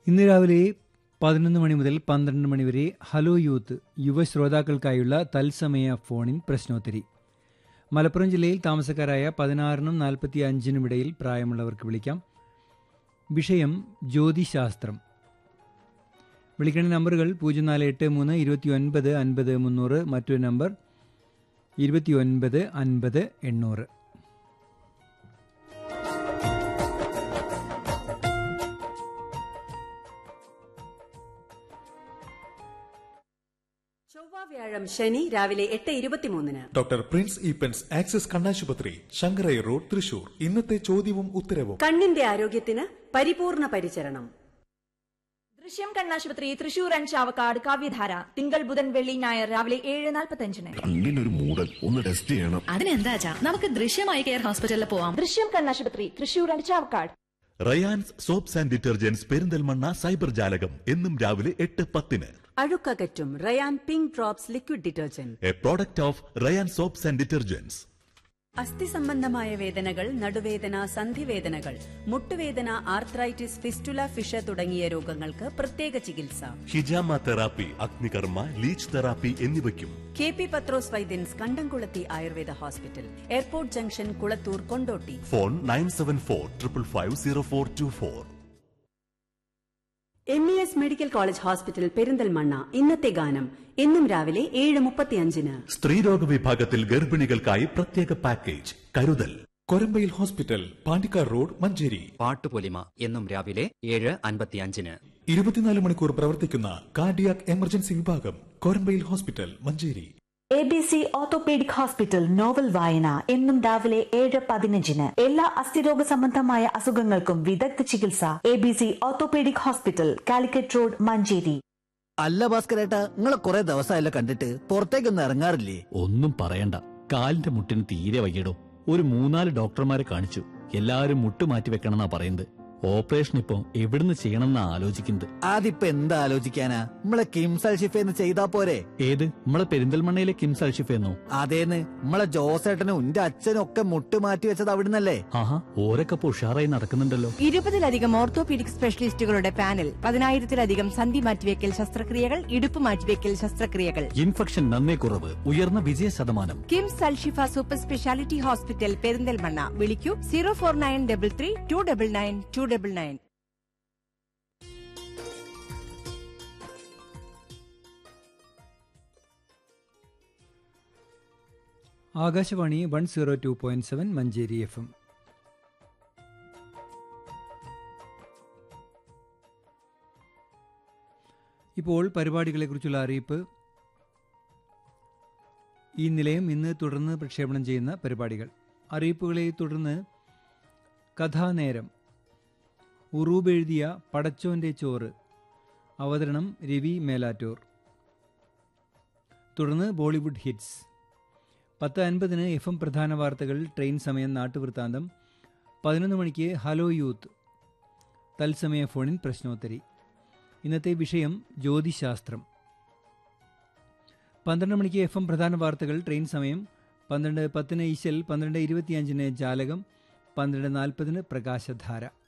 ഇന്ന് രാവിലെ പതിനൊന്ന് മണി മുതൽ പന്ത്രണ്ട് മണി വരെ ഹലോ യൂത്ത് യുവ ശ്രോതാക്കൾക്കായുള്ള തത്സമയ ഫോണിൻ പ്രശ്നോത്തരി മലപ്പുറം ജില്ലയിൽ താമസക്കാരായ പതിനാറിനും നാൽപ്പത്തി അഞ്ചിനും ഇടയിൽ പ്രായമുള്ളവർക്ക് വിളിക്കാം വിഷയം ജ്യോതിശാസ്ത്രം വിളിക്കേണ്ട നമ്പറുകൾ പൂജ്യം നാല് എട്ട് മൂന്ന് ഇരുപത്തി ഒൻപത് അൻപത് മുന്നൂറ് മറ്റൊരു നമ്പർ ഇരുപത്തി ഒൻപത് അൻപത് എണ്ണൂറ് ചൊവ്വ വ്യാഴം ശനി രാവിലെ എട്ട് ഇരുപത്തിമൂന്നിന് ഡോക്ടർ പ്രിൻസ് ഈപ്പൻസ് ആക്സിസ് കണ്ണാശുപത്രി ശങ്കരൈ റോഡ് തൃശൂർ ഇന്നത്തെ ചോദ്യവും ഉത്തരവും കണ്ണിന്റെ ആരോഗ്യത്തിന് പരിപൂർണ പരിചരണം ദൃശ്യം കണ്ണാശുപത്രി തൃശൂർ ആൻഡ് ചാവക്കാട് കാവ്യധാര തിങ്കൾ ബുധൻ വെള്ളി ഞായർ രാവിലെ ഏഴ് നാൽപ്പത്തഞ്ചിന് കണ്ണിനൊരു മൂടൽ ഒന്ന് ടെസ്റ്റ് ചെയ്യണം അതിനെന്താച്ചാ നമുക്ക് ദൃശ്യമായി കെയർ ഹോസ്പിറ്റലിൽ പോവാം ദൃശ്യം കണ്ണാശുപത്രി Thrissur and Chavakkad Rayans soaps and detergents Perinthalmanna cyber ജാലകം എന്നും രാവിലെ എട്ട് പത്തിന് അഴുക്കകറ്റും Rayan pink drops liquid detergent a product of Rayan soaps and detergents അസ്ഥി സംബന്ധമായ വേദനകൾ നടുവേദന സന്ധിവേദനകൾ മുട്ടുവേദന ആർത്രൈറ്റിസ് ഫിസ്റ്റുല ഫിഷ തുടങ്ങിയ രോഗങ്ങൾക്ക് പ്രത്യേക ചികിത്സ ഹിജാമ തെറാപ്പി അഗ്നികർമ്മ ലീച്ച് തെറാപ്പി എന്നിവയ്ക്കും കെ പി പത്രോസ് വൈദ്യൻസ് കണ്ടംകുളത്തി Ayurveda hospital airport junction Kulathur Kondotty phone nine seven four triple five zero four two four M E S medical college hospital Perinthalmanna ഇന്നത്തെ ഗാനം എന്നും രാവിലെ ഏഴ് മുപ്പത്തിയഞ്ചിന് സ്ത്രീരോഗ വിഭാഗത്തിൽ ഗർഭിണികൾക്കായി പ്രത്യേക പാക്കേജ് കരുതൽ കൊരമ്പയിൽ ഹോസ്പിറ്റൽ പാണ്ടിക്കാട് റോഡ് മഞ്ചേരി പാട്ടുപൊലിമ എന്നും രാവിലെ ഏഴ് അൻപത്തിയഞ്ചിന് ഇരുപത്തിനാല് മണിക്കൂർ പ്രവർത്തിക്കുന്ന കാർഡിയാക് എമർജൻസി വിഭാഗം Korambayil hospital Manjeri A B C orthopaedic hospital novel വായന എന്നും രാവിലെ ഏഴ് പതിനഞ്ചിന് എല്ലാ അസ്ഥിരോഗ സംബന്ധമായ അസുഖങ്ങൾക്കും വിദഗ്ധ ചികിത്സ A B C orthopaedic hospital Calicut road Manjeri അല്ല ഭാസ്കരേട്ടാ നിങ്ങളെ കുറെ ദിവസമായല്ലോ കണ്ടിട്ട് പുറത്തേക്കൊന്നും ഇറങ്ങാറില്ലേ ഒന്നും പറയണ്ട കാലിന്റെ മുട്ടിന് തീരെ വയ്യടോ ഒരു മൂന്നാല് ഡോക്ടർമാരെ കാണിച്ചു എല്ലാവരും മുട്ട് മാറ്റി വെക്കണമെന്നാ പറയുന്നത് ഓപ്പറേഷൻ ഇപ്പൊ എവിടുന്ന് ചെയ്യണമെന്നാ ആലോചിക്കുന്നത് അതിപ്പോ എന്താ ആലോചിക്കാനാ നമ്മളെ കിംസൽ ഷിഫേന്ന് ചെയ്താ പോരെ ഏത് നമ്മളെ പെരിന്തൽമണ്ണയിലെ കിംസ് അൽഷിഫെന്നോ അതേന്ന് നമ്മളെ ജോസേട്ടനും ഉന്റെ അച്ഛനും ഒക്കെ മുട്ട് മാറ്റി വെച്ചത് അവിടുന്നല്ലേ ആഹാ ഓരൊക്കെ ഇപ്പൊ ഉഷാറായി നടക്കുന്നുണ്ടല്ലോ ഇരുപതിലധികം ഓർത്തോപീഡിക് സ്പെഷ്യലിസ്റ്റുകളുടെ പാനൽ പതിനായിരത്തിലധികം സന്ധി മാറ്റിവെക്കൽ ശസ്ത്രക്രിയകൾ ഇടുപ്പ് മാറ്റിവെക്കൽ ശസ്ത്രക്രിയകൾ ഇൻഫെക്ഷൻ നന്നേ കുറവ് ഉയർന്ന വിജയ ശതമാനം KIMS Alshifa super speciality hospital Perinthalmanna വിളിക്കൂ zero four nine double three two double nine two double nine Akashvani one zero two point seven Manjeri F M ഇപ്പോൾ പരിപാടികളെക്കുറിച്ചുള്ള അറിയിപ്പ് ഈ നിലയം ഇന്ന് തുടർന്ന് പ്രക്ഷേപണം ചെയ്യുന്ന പരിപാടികൾ അറിയിപ്പുകളെ തുടർന്ന് കഥാനേരം ഉറൂബ് എഴുതിയ പടച്ചോന്റെ ചോറ് അവതരണം രവി മേലാറ്റൂർ തുടർന്ന് ബോളിവുഡ് ഹിറ്റ്സ് പത്ത് അൻപതിന് എഫ് എം പ്രധാന വാർത്തകൾ ട്രെയിൻ സമയം നാട്ടുവൃത്താന്തം പതിനൊന്ന് മണിക്ക് ഹലോ യൂത്ത് തത്സമയ ഫോണിൻ പ്രശ്നോത്തരി ഇന്നത്തെ വിഷയം ജ്യോതിശാസ്ത്രം പന്ത്രണ്ട് മണിക്ക് എഫ് എം പ്രധാന വാർത്തകൾ ട്രെയിൻ സമയം പന്ത്രണ്ട് പത്തിന് ഈശൽ പന്ത്രണ്ട് ഇരുപത്തിയഞ്ചിന് ജാലകം പന്ത്രണ്ട് നാൽപ്പതിന് പ്രകാശധാര